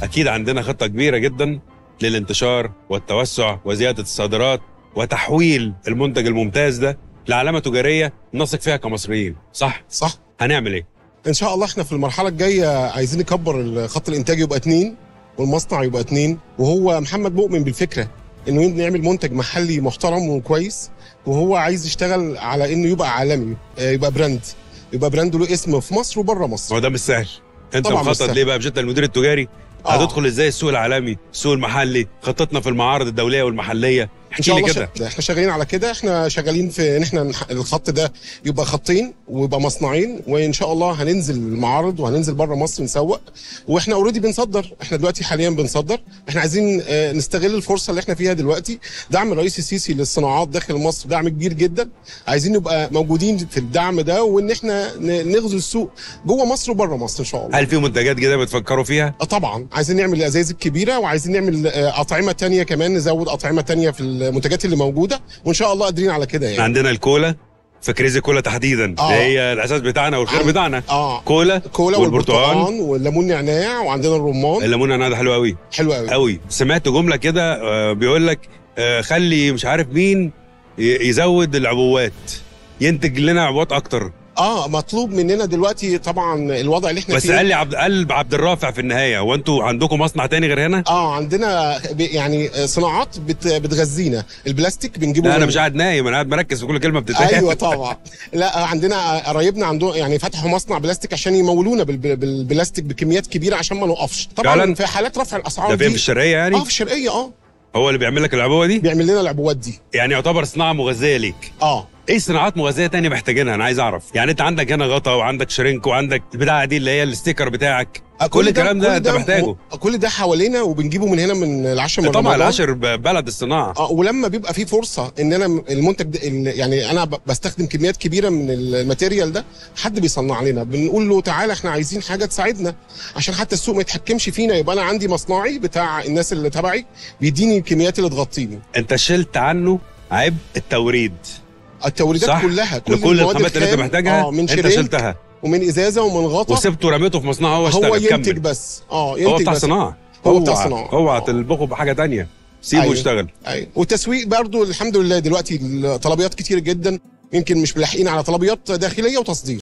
اكيد عندنا خطه كبيره جدا للانتشار والتوسع وزياده الصادرات وتحويل المنتج الممتاز ده لعلامه تجاريه نثق فيها كمصريين صح صح هنعمل ايه ان شاء الله احنا في المرحله الجايه عايزين نكبر خط الانتاج يبقى اتنين والمصنع يبقى اتنين وهو محمد مؤمن بالفكره انه نعمل منتج محلي محترم وكويس وهو عايز يشتغل على انه يبقى عالمي آه، يبقى براند يبقى براند له اسم في مصر وبره مصر هو ده مش سهل انت طبعاً مش مخطط سهل. ليه بقى بجد المدير التجاري آه. هتدخل ازاي السوق العالمي السوق المحلي خطتنا في المعارض الدوليه والمحليه ان احكي شاء لي الله كده ش... احنا شغالين على كده احنا شغالين في ان احنا نح- الخط ده يبقى خطين ويبقى مصنعين وان شاء الله هننزل المعارض وهننزل بره مصر نسوق واحنا اوريدي بنصدر احنا دلوقتي حاليا بنصدر احنا عايزين اه، نستغل الفرصه اللي احنا فيها دلوقتي دعم الرئيس السيسي للصناعات داخل مصر دعم كبير جدا عايزين نبقى موجودين في الدعم ده وان احنا ن- نغزو السوق جوه مصر وبره مصر ان شاء الله هل في منتجات جديده بتفكروا فيها اه طبعا عايزين نعمل الازايز الكبيره وعايزين نعمل اه، اطعمه تانية كمان نزود اطعمه تانية في المنتجات اللي موجوده وان شاء الله قادرين على كده يعني عندنا الكولا في كريزي كولا تحديدا آه. اللي هي الاساس بتاعنا والخير عن- بتاعنا اه كولا كولا والبرتقال والبرتقال والليمون نعناع وعندنا الرمان الليمون انا ده حلو قوي حلو قوي قوي سمعت جمله كده آه، بيقول لك آه، خلي مش عارف مين ي- يزود العبوات ينتج لنا عبوات اكتر اه مطلوب مننا دلوقتي طبعا الوضع اللي احنا بس فيه قال لي عبد قلب عبد الرافع في النهايه هو انتوا عندكم مصنع تاني غير هنا؟ اه عندنا ب- يعني صناعات بت بتغذينا البلاستيك بنجيبه لا انا من- مش قاعد نايم انا قاعد مركز في كل كلمه بتتقال ايوه طبعا لا عندنا قرايبنا عندهم يعني فتحوا مصنع بلاستيك عشان يمولونا بال- بالبلاستيك بكميات كبيره عشان ما نوقفش طبعا فعلاً؟ في حالات رفع الاسعار ده دي فين في الشرقيه يعني؟ اه في الشرقيه اه هو اللي بيعمل لك العبوه دي؟ بيعمل لنا العبوات دي يعني يعتبر صناعه مغذيه ليك اه ايه صناعات مغذيه تانية محتاجينها انا عايز اعرف يعني انت عندك هنا غطا وعندك شرينك وعندك البتاعه دي اللي هي الستيكر بتاعك كل الكلام ده انت محتاجه م- كل ده حوالينا وبنجيبه من هنا من العشر من طبعا رمضان. العشر ب- بلد الصناعه اه ولما بيبقى في فرصه ان انا م- المنتج ده ال- يعني انا ب- بستخدم كميات كبيره من الماتيريال ده حد بيصنع لنا بنقول له تعالى احنا عايزين حاجه تساعدنا عشان حتى السوق ما يتحكمش فينا يبقى انا عندي مصنعي بتاع الناس اللي تبعي بيديني الكميات اللي تغطيني انت شلت عنه عبء التوريد التوريدات صح. كلها كل لكل المواد الخامات اللي انت الخام، محتاجها اه من انت شرينك شلتها ومن ازازه ومن غطا وسبته ورميته في مصنعه هو هو اشتغل ينتج كمل بس اه ينتج هو بتاع بس. صناعه هو بتاع اوعى- صناعة. اوعى آه. تلبخه بحاجه تانية سيبه أيوة. يشتغل ايوه والتسويق برضو الحمد لله دلوقتي الطلبيات كتير جدا يمكن مش ملاحقين على طلبيات داخليه وتصدير